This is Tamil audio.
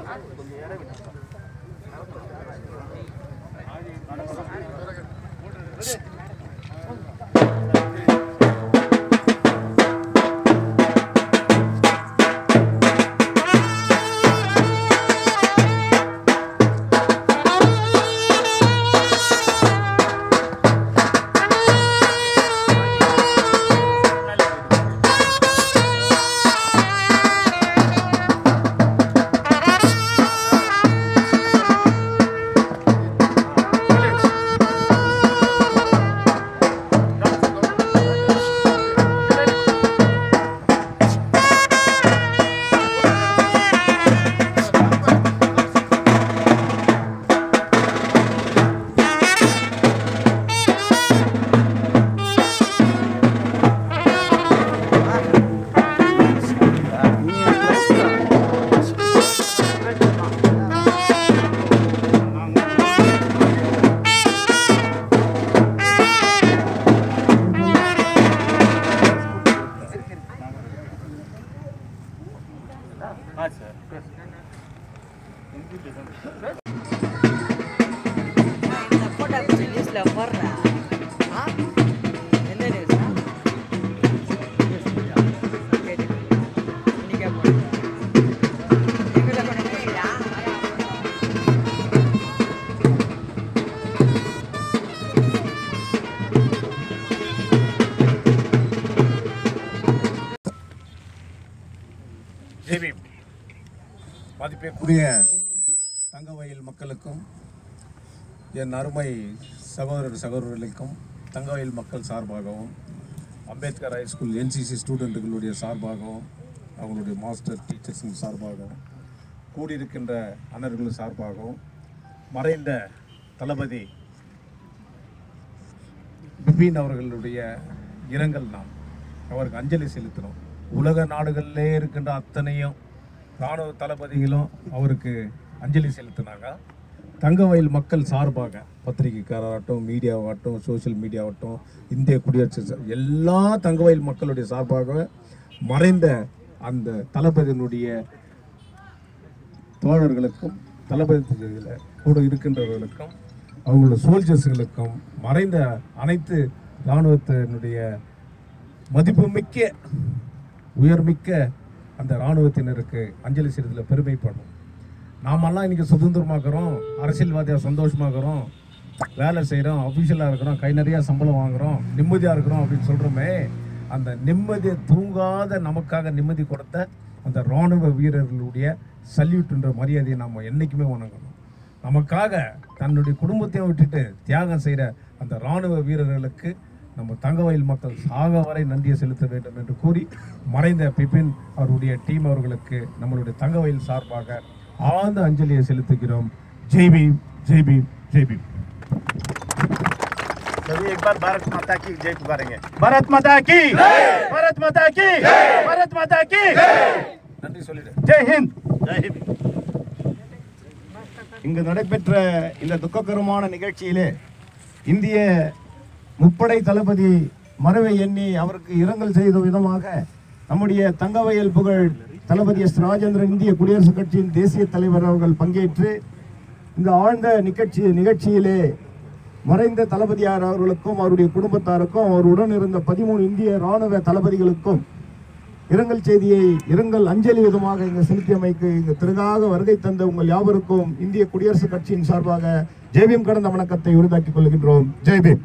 இந்த போட்டோ பிடிச்சி நியூஸ்ல போடுறா ஆ எந்த நியூஸா இன்னைக்கே போடுறா எங்களை கொண்டு போயிடா ஜெய்பி மதிப்பிற்குரிய தங்கவயல் மக்களுக்கும் என் அருமை சகோதரர் சகோதரர்களுக்கும் தங்கவயல் மக்கள் சார்பாகவும் அம்பேத்கர் ஹைஸ்கூல் என்சிசி ஸ்டூடெண்ட்டுகளுடைய சார்பாகவும் அவங்களுடைய மாஸ்டர் டீச்சர்ஸின் சார்பாகவும் கூடியிருக்கின்ற அண்ணர்களும் சார்பாகவும் மறைந்த தளபதி பிபின் அவர்களுடைய இரங்கல் நாம் அவருக்கு அஞ்சலி செலுத்தினோம் உலக நாடுகளிலே இருக்கின்ற அத்தனையும் இராணுவ தளபதிகளும் அவருக்கு அஞ்சலி செலுத்தினாங்க தங்கவயல் மக்கள் சார்பாக பத்திரிகைக்காராகட்டும் மீடியாவாகட்டும் சோஷியல் மீடியாவாகட்டும் இந்திய குடியரசு ச- எல்லா தங்கவயல் மக்களுடைய சார்பாக மறைந்த அந்த தளபதியினுடைய தோழர்களுக்கும் தளபதி இதில் கூட இருக்கின்றவர்களுக்கும் அவங்களோட சோல்ஜர்ஸுகளுக்கும் மறைந்த அனைத்து இராணுவத்தினுடைய மதிப்புமிக்க உயர்மிக்க அந்த இராணுவத்தினருக்கு அஞ்சலி செலுத்தல பெருமைப்படும் நாமெல்லாம் இன்னைக்கு சுதந்திரமாக்குறோம் அரசியல்வாதியாக சந்தோஷமாக்குறோம் வேலை செய்கிறோம் அஃபிஷியலாக இருக்கிறோம் கை நிறையா சம்பளம் வாங்குறோம் நிம்மதியாக இருக்கிறோம் அப்படின்னு சொல்கிறோமே அந்த நிம்மதியை தூங்காத நமக்காக நிம்மதி கொடுத்த அந்த இராணுவ வீரர்களுடைய சல்யூட்ன்ற மரியாதையை நாம் என்றைக்குமே வணங்கணும் நமக்காக தன்னுடைய குடும்பத்தையும் விட்டுட்டு தியாகம் செய்கிற அந்த இராணுவ வீரர்களுக்கு நம்ம தங்கவயல் மக்கள் சாக வரை நன்றியை செலுத்த வேண்டும் என்று கூறி மறைந்த பிபின் அவருடைய டீம் அவர்களுக்கு நம்மளுடைய தங்கவயல் சார்பாக ஆழ்ந்த அஞ்சலியை செலுத்துகிறோம் ஜெய் பீம் ஜெய் பீம் ஜெய் பீம் सभी एक बार भारत माता की जय पुकारेंगे भारत माता की भारत माता की भारत माता की நன்றி சொல்லிடு ஜெய் ஹிந்த் ஜெய் ஹிந்த் இங்கு நடைபெற்ற இந்த துக்ககரமான நிகழ்ச்சியிலே இந்திய முப்படை தளபதி மறைவை எண்ணி அவருக்கு இரங்கல் செய்த விதமாக நம்முடைய தங்கவயல் புகழ் தளபதி எஸ் ராஜேந்திரன் இந்திய குடியரசுக் கட்சியின் தேசிய தலைவர் அவர்கள் பங்கேற்று இந்த ஆழ்ந்த நிகழ்ச்சி நிகழ்ச்சியிலே மறைந்த தளபதியார் அவர்களுக்கும் அவருடைய குடும்பத்தாருக்கும் அவர் உடன் இருந்த பதிமூணு இந்திய ராணுவ தளபதிகளுக்கும் இரங்கல் செய்தியை இரங்கல் அஞ்சலி விதமாக இங்கு செலுத்தியமைக்கு இங்கு திறகாக வருகை தந்த உங்கள் யாவருக்கும் இந்திய குடியரசுக் கட்சியின் சார்பாக ஜெய்பீம் கடந்த வணக்கத்தை உரிதாக்கிக் கொள்கின்றோம் ஜெய்பீம்